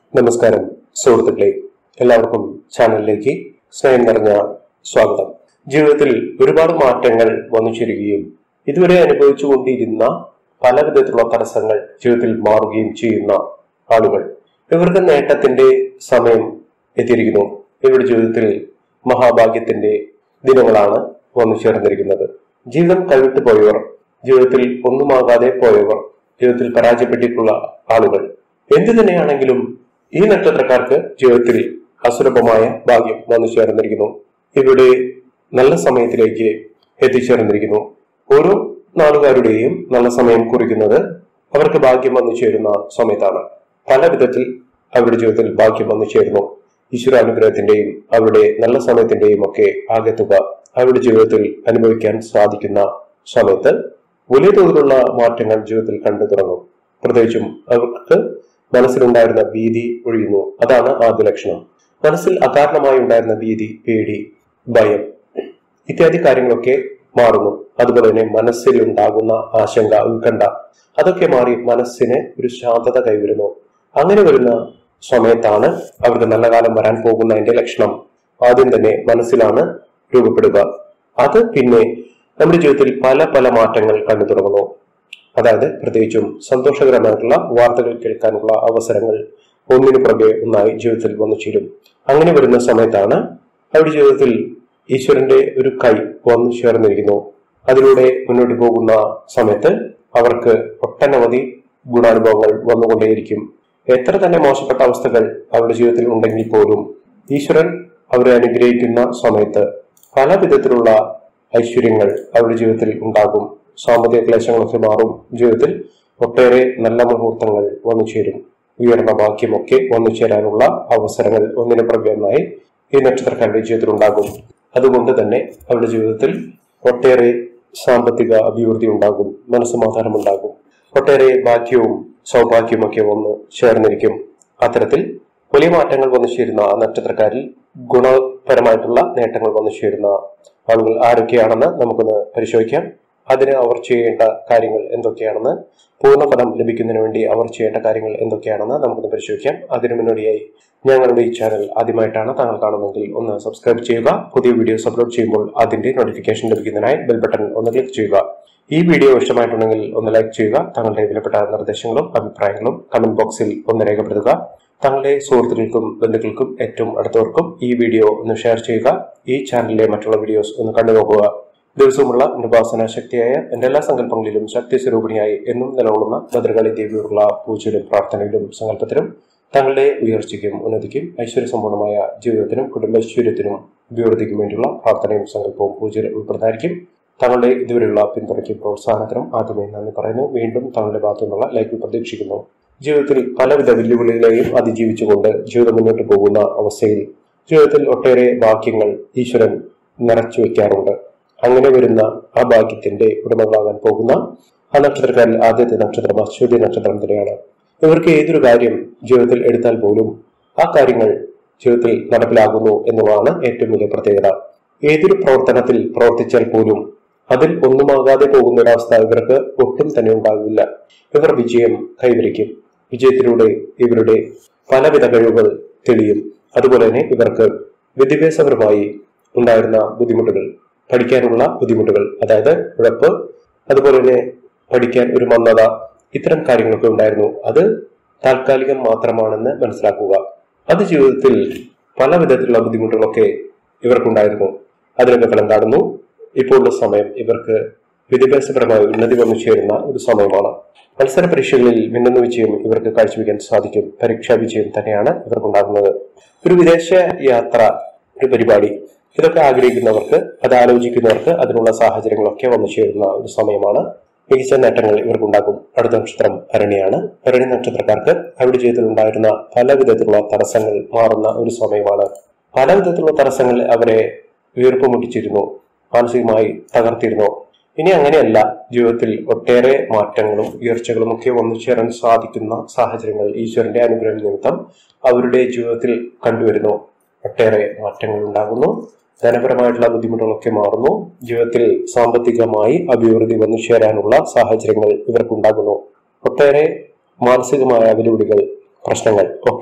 നമസ്കാരം സുഹൃത്തുക്കളെ എല്ലാവർക്കും ചാനലിലേക്ക് സ്നേഹം നിറഞ്ഞ സ്വാഗതം ജീവിതത്തിൽ ഒരുപാട് മാറ്റങ്ങൾ വന്നു ചേരുകയും ഇതുവരെ അനുഭവിച്ചുകൊണ്ടിരുന്ന പല വിധത്തിലുള്ള തടസ്സങ്ങൾ ജീവിതത്തിൽ മാറുകയും ചെയ്യുന്ന ആളുകൾ ഇവർക്ക് നേട്ടത്തിന്റെ സമയം എത്തിയിരിക്കുന്നു ഇവരുടെ ജീവിതത്തിൽ മഹാഭാഗ്യത്തിന്റെ ദിനങ്ങളാണ് വന്നു ചേർന്നിരിക്കുന്നത് ജീവിതം കൈവിട്ടു പോയവർ ജീവിതത്തിൽ ഒന്നുമാകാതെ പോയവർ ജീവിതത്തിൽ പരാജയപ്പെട്ടിട്ടുള്ള ആളുകൾ എന്തു തന്നെയാണെങ്കിലും ഈ നക്ഷത്രക്കാർക്ക് ജീവിതത്തിൽ അസുലഭമായ ഭാഗ്യം വന്നു ചേർന്നിരിക്കുന്നു ഇവിടെ നല്ല സമയത്തിലേക്ക് എത്തിച്ചേർന്നിരിക്കുന്നു ഓരോ നാളുകാരുടെയും നല്ല സമയം കുറിക്കുന്നത് അവർക്ക് ഭാഗ്യം വന്നു ചേരുന്ന സമയത്താണ് പല വിധത്തിൽ അവരുടെ ജീവിതത്തിൽ ഭാഗ്യം വന്നു ചേരുന്നു ഈശ്വരാനുഗ്രഹത്തിന്റെയും അവരുടെ നല്ല സമയത്തിന്റെയും ഒക്കെ ആകെത്തുക അവരുടെ ജീവിതത്തിൽ അനുഭവിക്കാൻ സാധിക്കുന്ന സമയത്ത് വലിയ തോതിലുള്ള മാറ്റങ്ങൾ ജീവിതത്തിൽ കണ്ടു തുടങ്ങും പ്രത്യേകിച്ചും അവർക്ക് മനസ്സിലുണ്ടായിരുന്ന ഭീതി ഒഴിയുന്നു അതാണ് ആദ്യ ലക്ഷണം മനസ്സിൽ അകാരണമായി ഉണ്ടായിരുന്ന ഭീതി പേടി ഭയം ഇത്യാദി കാര്യങ്ങളൊക്കെ മാറുന്നു അതുപോലെ തന്നെ മനസ്സിൽ ഉണ്ടാകുന്ന ആശങ്ക ഉത്കണ്ഠ അതൊക്കെ മാറി മനസ്സിന് ഒരു ശാന്തത കൈവരുന്നു അങ്ങനെ വരുന്ന സമയത്താണ് അവർക്ക് നല്ല കാലം വരാൻ പോകുന്നതിന്റെ ലക്ഷണം ആദ്യം തന്നെ മനസ്സിലാണ് രൂപപ്പെടുക അത് പിന്നെ നമ്മുടെ ജീവിതത്തിൽ പല പല മാറ്റങ്ങൾ കണ്ടു തുടങ്ങുന്നു അതായത് പ്രത്യേകിച്ചും സന്തോഷകരമായിട്ടുള്ള വാർത്തകൾ കേൾക്കാനുള്ള അവസരങ്ങൾ ഒന്നിനു പുറകെ ഒന്നായി ജീവിതത്തിൽ വന്നു ചേരും അങ്ങനെ വരുന്ന സമയത്താണ് അവരുടെ ജീവിതത്തിൽ ഈശ്വരന്റെ ഒരു കൈ വന്നു ചേർന്നിരിക്കുന്നു അതിലൂടെ മുന്നോട്ട് പോകുന്ന സമയത്ത് അവർക്ക് ഒട്ടനവധി ഗുണാനുഭവങ്ങൾ വന്നുകൊണ്ടേയിരിക്കും എത്ര തന്നെ മോശപ്പെട്ട അവസ്ഥകൾ അവരുടെ ജീവിതത്തിൽ ഉണ്ടെങ്കിൽ പോലും ഈശ്വരൻ അവരെ അനുഗ്രഹിക്കുന്ന സമയത്ത് പല വിധത്തിലുള്ള ഐശ്വര്യങ്ങൾ അവരുടെ ജീവിതത്തിൽ ഉണ്ടാകും സാമ്പത്തിക ക്ലേശങ്ങളൊക്കെ മാറും ജീവിതത്തിൽ ഒട്ടേറെ നല്ല മുഹൂർത്തങ്ങൾ വന്നു ചേരും ഉയർന്ന ഭാഗ്യമൊക്കെ വന്നു ചേരാനുള്ള അവസരങ്ങൾ ഒന്നിനു പുറകെ ഒന്നായി ഈ നക്ഷത്രക്കാരുടെ ജീവിതത്തിൽ ഉണ്ടാകും അതുകൊണ്ട് തന്നെ അവരുടെ ജീവിതത്തിൽ ഒട്ടേറെ സാമ്പത്തിക അഭിവൃദ്ധി ഉണ്ടാകും മനസ്സമാധാനം ഉണ്ടാകും ഒട്ടേറെ ഭാഗ്യവും സൗഭാഗ്യവും ഒക്കെ വന്ന് ചേർന്നിരിക്കും അത്തരത്തിൽ വലിയ മാറ്റങ്ങൾ വന്നു ചേരുന്ന ആ നക്ഷത്രക്കാരിൽ ഗുണപരമായിട്ടുള്ള നേട്ടങ്ങൾ വന്നു ചേരുന്ന ആളുകൾ ആരൊക്കെയാണെന്ന് നമുക്കൊന്ന് പരിശോധിക്കാം അതിന് അവർ ചെയ്യേണ്ട കാര്യങ്ങൾ എന്തൊക്കെയാണെന്ന് പൂർണ്ണഫലം ലഭിക്കുന്നതിന് വേണ്ടി അവർ ചെയ്യേണ്ട കാര്യങ്ങൾ എന്തൊക്കെയാണെന്ന് നമുക്കൊന്ന് പരിശോധിക്കാം അതിനു മുന്നോടിയായി ഞങ്ങളുടെ ഈ ചാനൽ ആദ്യമായിട്ടാണ് താങ്കൾ കാണുന്നതെങ്കിൽ ഒന്ന് സബ്സ്ക്രൈബ് ചെയ്യുക പുതിയ വീഡിയോസ് അപ്ലോഡ് ചെയ്യുമ്പോൾ അതിന്റെ നോട്ടിഫിക്കേഷൻ ലഭിക്കുന്നതിനായി ബെൽ ബട്ടൺ ഒന്ന് ക്ലിക്ക് ചെയ്യുക ഈ വീഡിയോ ഇഷ്ടമായിട്ടുണ്ടെങ്കിൽ ഒന്ന് ലൈക്ക് ചെയ്യുക താങ്കളുടെ വിലപ്പെട്ട നിർദ്ദേശങ്ങളും അഭിപ്രായങ്ങളും കമന്റ് ബോക്സിൽ ഒന്ന് രേഖപ്പെടുത്തുക താങ്കളുടെ സുഹൃത്തുക്കൾക്കും ബന്ധുക്കൾക്കും ഏറ്റവും അടുത്തവർക്കും ഈ വീഡിയോ ഒന്ന് ഷെയർ ചെയ്യുക ഈ ചാനലിലെ മറ്റുള്ള വീഡിയോസ് ഒന്ന് കണ്ടു നോക്കുക ദിവസവുമുള്ള ഉപാസന ശക്തിയായ എന്റെ എല്ലാ സങ്കല്പങ്ങളിലും ശക്തി സ്വരൂപിണിയായി എന്നും നിലകൊള്ളുന്ന ഭദ്രകാളി ദേവിയോടുള്ള പൂജയിലും പ്രാർത്ഥനയിലും സങ്കല്പത്തിലും തങ്ങളുടെ ഉയർച്ചയ്ക്കും ഉന്നതിക്കും ഐശ്വര്യസമ്പൂർണമായ ജീവിതത്തിനും കുടുംബൈശ്വര്യത്തിനും അഭിവൃദ്ധിക്കും വേണ്ടിയുള്ള പ്രാർത്ഥനയും സങ്കല്പവും പൂജയിൽ ഉൾപ്പെടുന്നതായിരിക്കും തങ്ങളുടെ ഇതുവരെയുള്ള പിന്തുണയ്ക്കും പ്രോത്സാഹനത്തിനും ആദ്യമേ നന്ദി പറയുന്നു വീണ്ടും തങ്ങളുടെ ഭാഗത്തു നിന്നുള്ള ലൈക്ക് പ്രതീക്ഷിക്കുന്നു ജീവിതത്തിൽ പലവിധ വെല്ലുവിളികളെയും അതിജീവിച്ചുകൊണ്ട് ജീവിതം മുന്നോട്ട് പോകുന്ന അവസ്ഥയിൽ ജീവിതത്തിൽ ഒട്ടേറെ ഭാഗ്യങ്ങൾ ഈശ്വരൻ നിറച്ചു വെക്കാറുണ്ട് അങ്ങനെ വരുന്ന ആ ഭാഗ്യത്തിന്റെ ഉടമകളാകാൻ പോകുന്ന ആ നക്ഷത്രക്കാരിൽ ആദ്യത്തെ നക്ഷത്രം അശ്വതി നക്ഷത്രം തന്നെയാണ് ഇവർക്ക് ഏതൊരു കാര്യം ജീവിതത്തിൽ എടുത്താൽ പോലും ആ കാര്യങ്ങൾ ജീവിതത്തിൽ നടപ്പിലാകുന്നു എന്നുള്ളതാണ് ഏറ്റവും വലിയ പ്രത്യേകത ഏതൊരു പ്രവർത്തനത്തിൽ പ്രവർത്തിച്ചാൽ പോലും അതിൽ ഒന്നുമാകാതെ പോകുന്ന ഒരവസ്ഥ ഇവർക്ക് ഒട്ടും തന്നെ ഉണ്ടാകില്ല ഇവർ വിജയം കൈവരിക്കും വിജയത്തിലൂടെ ഇവരുടെ പലവിധ കഴിവുകൾ തെളിയും അതുപോലെ തന്നെ ഇവർക്ക് വിദ്യാഭ്യാസപരമായി ഉണ്ടായിരുന്ന ബുദ്ധിമുട്ടുകൾ പഠിക്കാനുള്ള ബുദ്ധിമുട്ടുകൾ അതായത് ഉഴപ്പ് അതുപോലെ തന്നെ പഠിക്കാൻ ഒരു മന്ദത ഇത്തരം കാര്യങ്ങളൊക്കെ ഉണ്ടായിരുന്നു അത് താൽക്കാലികം മാത്രമാണെന്ന് മനസ്സിലാക്കുക അത് ജീവിതത്തിൽ പല വിധത്തിലുള്ള ബുദ്ധിമുട്ടുകളൊക്കെ ഇവർക്കുണ്ടായിരുന്നു അതിനൊക്കെ ഫലം കാണുന്നു ഇപ്പോഴുള്ള സമയം ഇവർക്ക് വിദ്യാഭ്യാസപരമായി ഉന്നതി വന്നു ചേരുന്ന ഒരു സമയമാണ് മത്സര പരീക്ഷകളിൽ മിന്നുന്ന വിജയം ഇവർക്ക് കാഴ്ചവെക്കാൻ സാധിക്കും പരീക്ഷാ വിജയം തന്നെയാണ് ഇവർക്കുണ്ടാകുന്നത് ഒരു വിദേശ യാത്ര ഒരു പരിപാടി ഇതൊക്കെ ആഗ്രഹിക്കുന്നവർക്ക് അത് ആലോചിക്കുന്നവർക്ക് അതിനുള്ള സാഹചര്യങ്ങളൊക്കെ വന്നു ചേരുന്ന ഒരു സമയമാണ് മികച്ച നേട്ടങ്ങൾ ഇവർക്കുണ്ടാകും അടുത്ത നക്ഷത്രം ഭരണിയാണ് ഭരണി നക്ഷത്രക്കാർക്ക് അവരുടെ ജീവിതത്തിൽ ഉണ്ടായിരുന്ന പല വിധത്തിലുള്ള തടസ്സങ്ങൾ മാറുന്ന ഒരു സമയമാണ് പല വിധത്തിലുള്ള തടസ്സങ്ങൾ അവരെ വീർപ്പ് മുട്ടിച്ചിരുന്നു മാനസികമായി തകർത്തിരുന്നു ഇനി അങ്ങനെയല്ല ജീവിതത്തിൽ ഒട്ടേറെ മാറ്റങ്ങളും ഉയർച്ചകളും ഒക്കെ വന്നു ചേരാൻ സാധിക്കുന്ന സാഹചര്യങ്ങൾ ഈശ്വരന്റെ അനുഗ്രഹം നിമിത്തം അവരുടെ ജീവിതത്തിൽ കണ്ടുവരുന്നു ഒട്ടേറെ മാറ്റങ്ങൾ ഉണ്ടാകുന്നു ധനപരമായിട്ടുള്ള ബുദ്ധിമുട്ടുകളൊക്കെ മാറുന്നു ജീവിതത്തിൽ സാമ്പത്തികമായി അഭിവൃദ്ധി വന്നു ചേരാനുള്ള സാഹചര്യങ്ങൾ ഇവർക്കുണ്ടാകുന്നു ഒട്ടേറെ മാനസികമായ വെല്ലുവിളികൾ പ്രശ്നങ്ങൾ ഒക്കെ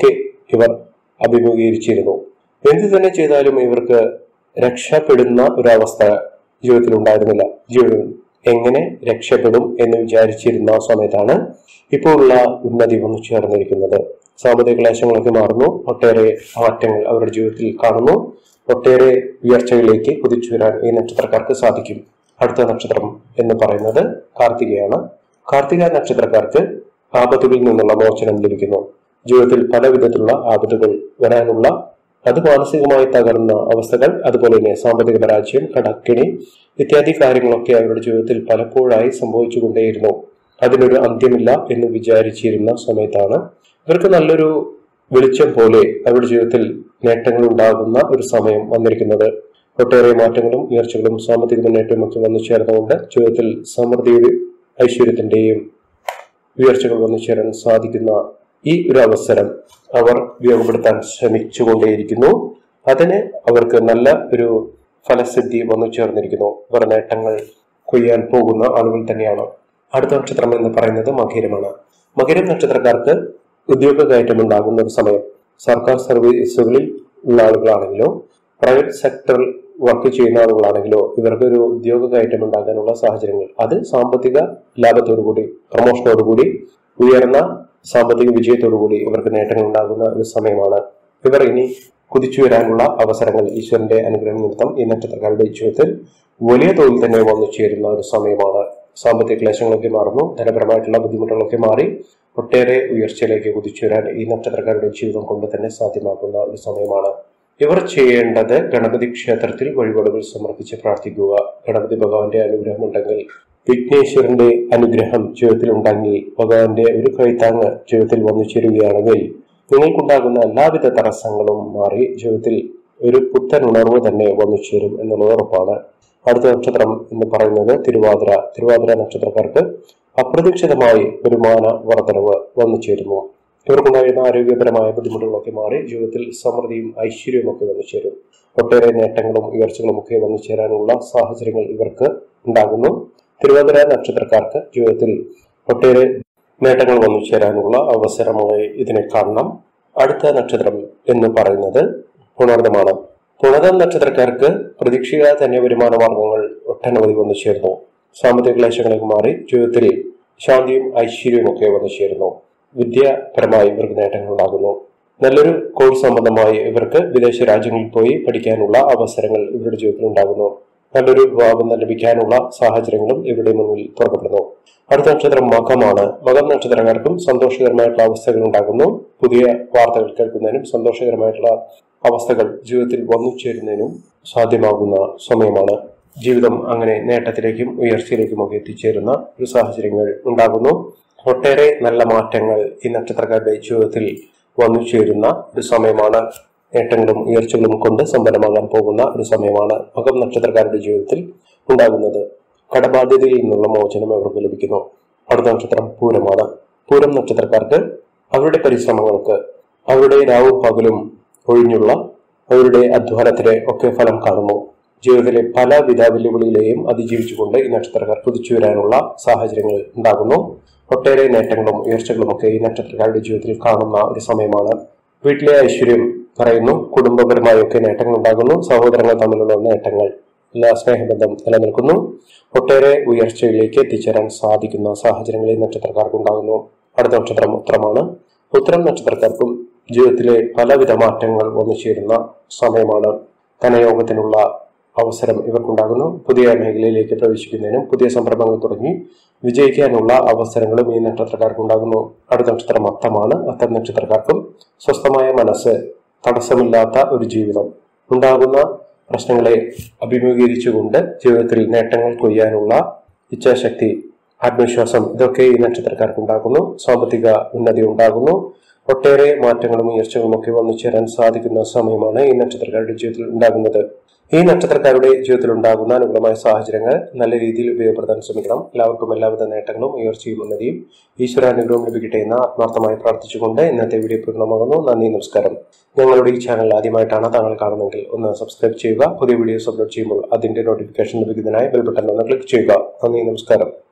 ഇവർ അഭിമുഖീകരിച്ചിരുന്നു എന്തു തന്നെ ചെയ്താലും ഇവർക്ക് രക്ഷപ്പെടുന്ന ഒരവസ്ഥ ജീവിതത്തിൽ ഉണ്ടായിരുന്നില്ല ജീവിതം എങ്ങനെ രക്ഷപ്പെടും എന്ന് വിചാരിച്ചിരുന്ന സമയത്താണ് ഇപ്പോൾ ഉള്ള ഉന്നതി വന്നു ചേർന്നിരിക്കുന്നത് സാമ്പത്തിക ക്ലേശങ്ങളൊക്കെ മാറുന്നു ഒട്ടേറെ മാറ്റങ്ങൾ അവരുടെ ജീവിതത്തിൽ കാണുന്നു ഒട്ടേറെ ഉയർച്ചകളിലേക്ക് കുതിച്ചു വരാൻ ഈ നക്ഷത്രക്കാർക്ക് സാധിക്കും അടുത്ത നക്ഷത്രം എന്ന് പറയുന്നത് കാർത്തികയാണ് കാർത്തിക നക്ഷത്രക്കാർക്ക് ആപത്തുകളിൽ നിന്നുള്ള മോചനം ലഭിക്കുന്നു ജീവിതത്തിൽ പല വിധത്തിലുള്ള ആപത്തുകൾ വരാനുള്ള അത് മാനസികമായി തകർന്ന അവസ്ഥകൾ അതുപോലെ തന്നെ സാമ്പത്തിക പരാജയം കടക്കിണി ഇത്യാദി കാര്യങ്ങളൊക്കെ അവരുടെ ജീവിതത്തിൽ പലപ്പോഴായി സംഭവിച്ചുകൊണ്ടേയിരുന്നു അതിനൊരു അന്ത്യമില്ല എന്ന് വിചാരിച്ചിരുന്ന സമയത്താണ് ഇവർക്ക് നല്ലൊരു വെളിച്ചം പോലെ അവരുടെ ജീവിതത്തിൽ നേട്ടങ്ങൾ ഉണ്ടാകുന്ന ഒരു സമയം വന്നിരിക്കുന്നത് ഒട്ടേറെ മാറ്റങ്ങളും ഉയർച്ചകളും സാമ്പത്തിക മുന്നേറ്റവും ഒക്കെ വന്നു ചേർന്നുകൊണ്ട് ജീവിതത്തിൽ സമൃദ്ധിയുടെയും ഐശ്വര്യത്തിന്റെയും ഉയർച്ചകൾ വന്നു ചേരാൻ സാധിക്കുന്ന ഈ ഒരു അവസരം അവർ ഉപയോഗപ്പെടുത്താൻ ശ്രമിച്ചുകൊണ്ടേയിരിക്കുന്നു അതിന് അവർക്ക് നല്ല ഒരു ഫലസിദ്ധി വന്നു ചേർന്നിരിക്കുന്നു ഇവർ നേട്ടങ്ങൾ കൊയ്യാൻ പോകുന്ന ആളുകൾ തന്നെയാണ് അടുത്ത നക്ഷത്രം എന്ന് പറയുന്നത് മകരമാണ് മകരം നക്ഷത്രക്കാർക്ക് ഉദ്യോഗ കയറ്റം ഉണ്ടാകുന്ന ഒരു സമയം സർക്കാർ സർവീസുകളിൽ ഉള്ള ആളുകളാണെങ്കിലോ പ്രൈവറ്റ് സെക്ടറിൽ വർക്ക് ചെയ്യുന്ന ആളുകളാണെങ്കിലോ ഇവർക്ക് ഒരു ഉദ്യോഗ കയറ്റം ഉണ്ടാകാനുള്ള സാഹചര്യങ്ങൾ അത് സാമ്പത്തിക ലാഭത്തോടുകൂടി പ്രമോഷനോടുകൂടി ഉയർന്ന സാമ്പത്തിക വിജയത്തോടുകൂടി ഇവർക്ക് നേട്ടങ്ങൾ ഉണ്ടാകുന്ന ഒരു സമയമാണ് ഇവർ ഇനി കുതിച്ചു വരാനുള്ള അവസരങ്ങൾ ഈശ്വരന്റെ അനുഗ്രഹം നിമിത്തം ഈ നക്ഷത്രക്കാരുടെ ജീവിതത്തിൽ വലിയ തോതിൽ തന്നെ വന്നു ചേരുന്ന ഒരു സമയമാണ് സാമ്പത്തിക ക്ലേശങ്ങളൊക്കെ മാറുന്നു ധനപരമായിട്ടുള്ള ബുദ്ധിമുട്ടുകളൊക്കെ മാറി ഒട്ടേറെ ഉയർച്ചയിലേക്ക് കുതിച്ചു വരാൻ ഈ നക്ഷത്രക്കാരുടെ ജീവിതം കൊണ്ട് തന്നെ സാധ്യമാക്കുന്ന ഒരു സമയമാണ് ഇവർ ചെയ്യേണ്ടത് ഗണപതി ക്ഷേത്രത്തിൽ വഴിപാടുകൾ സമർപ്പിച്ച് പ്രാർത്ഥിക്കുക ഗണപതി ഭഗവാന്റെ അനുഗ്രഹം ഉണ്ടെങ്കിൽ വിഘ്നേശ്വരന്റെ അനുഗ്രഹം ജീവിതത്തിൽ ഉണ്ടെങ്കിൽ ഭഗവാന്റെ ഒരു കൈത്താങ് ജീവിതത്തിൽ വന്നു ചേരുകയാണെങ്കിൽ നിങ്ങൾക്കുണ്ടാകുന്ന എല്ലാവിധ തടസ്സങ്ങളും മാറി ജീവിതത്തിൽ ഒരു പുത്തൻ ഉണർവ് തന്നെ വന്നു ചേരും എന്നുള്ളത് ഉറപ്പാണ് അടുത്ത നക്ഷത്രം എന്ന് പറയുന്നത് തിരുവാതിര തിരുവാതിര നക്ഷത്രക്കാർക്ക് അപ്രതീക്ഷിതമായി വരുമാന വർധനവ് വന്നു ചേരുന്നു ഇവർക്കുണ്ടായിരുന്ന ആരോഗ്യപരമായ ബുദ്ധിമുട്ടുകളൊക്കെ മാറി ജീവിതത്തിൽ സമൃദ്ധിയും ഐശ്വര്യവും ഒക്കെ വന്നു ചേരും ഒട്ടേറെ നേട്ടങ്ങളും ഉയർച്ചകളും ഒക്കെ വന്നു ചേരാനുള്ള സാഹചര്യങ്ങൾ ഇവർക്ക് ഉണ്ടാകുന്നു തിരുവാതിര നക്ഷത്രക്കാർക്ക് ജീവിതത്തിൽ ഒട്ടേറെ നേട്ടങ്ങൾ വന്നു ചേരാനുള്ള അവസരമായി ഇതിനെ കാണണം അടുത്ത നക്ഷത്രം എന്ന് പറയുന്നത് പുണർദമാണ് പുണർദം നക്ഷത്രക്കാർക്ക് പ്രതീക്ഷിക്കാതെ തന്നെ വരുമാന മാർഗങ്ങൾ ഒട്ടനവധി വന്നു ചേർന്നു സാമ്പത്തിക ക്ലേശങ്ങളൊക്കെ മാറി ജീവിതത്തിൽ ശാന്തിയും ഐശ്വര്യവും ഒക്കെ വന്നു ചേരുന്നു വിദ്യാപരമായി ഇവർക്ക് നേട്ടങ്ങൾ ഉണ്ടാകുന്നു നല്ലൊരു കോഴ്സ് സംബന്ധമായി ഇവർക്ക് വിദേശ രാജ്യങ്ങളിൽ പോയി പഠിക്കാനുള്ള അവസരങ്ങൾ ഇവരുടെ ജീവിതത്തിൽ ഉണ്ടാകുന്നു നല്ലൊരു വിവാഹം ലഭിക്കാനുള്ള സാഹചര്യങ്ങളും ഇവിടെ മുന്നിൽ തുറക്കപ്പെടുന്നു അടുത്ത നക്ഷത്രം മകമാണ് മകം നക്ഷത്രക്കാർക്കും സന്തോഷകരമായിട്ടുള്ള അവസ്ഥകൾ ഉണ്ടാകുന്നു പുതിയ വാർത്തകൾ കേൾക്കുന്നതിനും സന്തോഷകരമായിട്ടുള്ള അവസ്ഥകൾ ജീവിതത്തിൽ വന്നു ചേരുന്നതിനും സാധ്യമാകുന്ന സമയമാണ് ജീവിതം അങ്ങനെ നേട്ടത്തിലേക്കും ഉയർച്ചയിലേക്കും ഒക്കെ എത്തിച്ചേരുന്ന ഒരു സാഹചര്യങ്ങൾ ഉണ്ടാകുന്നു ഒട്ടേറെ നല്ല മാറ്റങ്ങൾ ഈ നക്ഷത്രക്കാരുടെ ജീവിതത്തിൽ വന്നു ചേരുന്ന ഒരു സമയമാണ് നേട്ടങ്ങളും ഉയർച്ചകളും കൊണ്ട് സമ്പന്നമാകാൻ പോകുന്ന ഒരു സമയമാണ് മകം നക്ഷത്രക്കാരുടെ ജീവിതത്തിൽ ഉണ്ടാകുന്നത് കടബാധ്യതയിൽ നിന്നുള്ള മോചനം അവർക്ക് ലഭിക്കുന്നു അടുത്ത നക്ഷത്രം പൂരമാണ് പൂരം നക്ഷത്രക്കാർക്ക് അവരുടെ പരിശ്രമങ്ങൾക്ക് അവരുടെ രാവും പകലും ഒഴിഞ്ഞുള്ള അവരുടെ അധ്വാനത്തിന് ഒക്കെ ഫലം കാണുന്നു ജീവിതത്തിലെ പലവിധ വെല്ലുവിളികളെയും അതിജീവിച്ചുകൊണ്ട് ഈ നക്ഷത്രക്കാർ കുതിച്ചു വരാനുള്ള സാഹചര്യങ്ങൾ ഉണ്ടാകുന്നു ഒട്ടേറെ നേട്ടങ്ങളും ഉയർച്ചകളും ഒക്കെ ഈ നക്ഷത്രക്കാരുടെ ജീവിതത്തിൽ കാണുന്ന ഒരു സമയമാണ് വീട്ടിലെ ഐശ്വര്യം പറയുന്നു കുടുംബപരമായൊക്കെ നേട്ടങ്ങൾ ഉണ്ടാകുന്നു സഹോദരങ്ങൾ തമ്മിലുള്ള നേട്ടങ്ങൾ എല്ലാ സ്നേഹബന്ധം നിലനിൽക്കുന്നു ഒട്ടേറെ ഉയർച്ചയിലേക്ക് എത്തിച്ചേരാൻ സാധിക്കുന്ന സാഹചര്യങ്ങൾ ഈ നക്ഷത്രക്കാർക്ക് ഉണ്ടാകുന്നു അടുത്ത നക്ഷത്രം ഉത്തരമാണ് ഉത്തരം നക്ഷത്രക്കാർക്കും ജീവിതത്തിലെ പലവിധ മാറ്റങ്ങൾ വന്നു ചേരുന്ന സമയമാണ് ധനയോഗത്തിനുള്ള അവസരം ഇവർക്കുണ്ടാകുന്നു പുതിയ മേഖലയിലേക്ക് പ്രവേശിക്കുന്നതിനും പുതിയ സംരംഭങ്ങൾ തുടങ്ങി വിജയിക്കാനുള്ള അവസരങ്ങളും ഈ നക്ഷത്രക്കാർക്ക് ഉണ്ടാകുന്നു അടുത്ത നക്ഷത്രം അത്തമാണ് അത്തം നക്ഷത്രക്കാർക്കും സ്വസ്ഥമായ മനസ്സ് തടസ്സമില്ലാത്ത ഒരു ജീവിതം ഉണ്ടാകുന്ന പ്രശ്നങ്ങളെ അഭിമുഖീകരിച്ചുകൊണ്ട് ജീവിതത്തിൽ നേട്ടങ്ങൾ കൊയ്യാനുള്ള ഇച്ഛാശക്തി ആത്മവിശ്വാസം ഇതൊക്കെ ഈ നക്ഷത്രക്കാർക്ക് ഉണ്ടാകുന്നു സാമ്പത്തിക ഉന്നതി ഉണ്ടാകുന്നു ഒട്ടേറെ മാറ്റങ്ങളും ഉയർച്ചകളും ഒക്കെ വന്നു ചേരാൻ സാധിക്കുന്ന സമയമാണ് ഈ നക്ഷത്രക്കാരുടെ ജീവിതത്തിൽ ഉണ്ടാകുന്നത് ഈ നക്ഷത്രക്കാരുടെ ജീവിതത്തിൽ ഉണ്ടാകുന്ന അനുകൂലമായ സാഹചര്യങ്ങൾ നല്ല രീതിയിൽ ഉപയോഗപ്പെടുത്താൻ ശ്രമിക്കണം എല്ലാവർക്കും എല്ലാവിധ നേട്ടങ്ങളും ഉയർച്ചയും ഉന്നതിയും ഈശ്വരാനുഗ്രഹം ലഭിക്കട്ടെ എന്ന് ആത്മാർത്ഥമായി പ്രാർത്ഥിച്ചുകൊണ്ട് ഇന്നത്തെ വീഡിയോ പൂർണ്ണമാകുന്നു നന്ദി നമസ്കാരം ഞങ്ങളുടെ ഈ ചാനൽ ആദ്യമായിട്ടാണ് താങ്കൾ കാണുന്നതെങ്കിൽ ഒന്ന് സബ്സ്ക്രൈബ് ചെയ്യുക പുതിയ വീഡിയോസ് അപ്ലോഡ് ചെയ്യുമ്പോൾ അതിന്റെ നോട്ടിഫിക്കേഷൻ ലഭിക്കുന്നതിനായി ബെൽ ബട്ടൺ ഒന്ന് ക്ലിക്ക് ചെയ്യുക നന്ദി നമസ്കാരം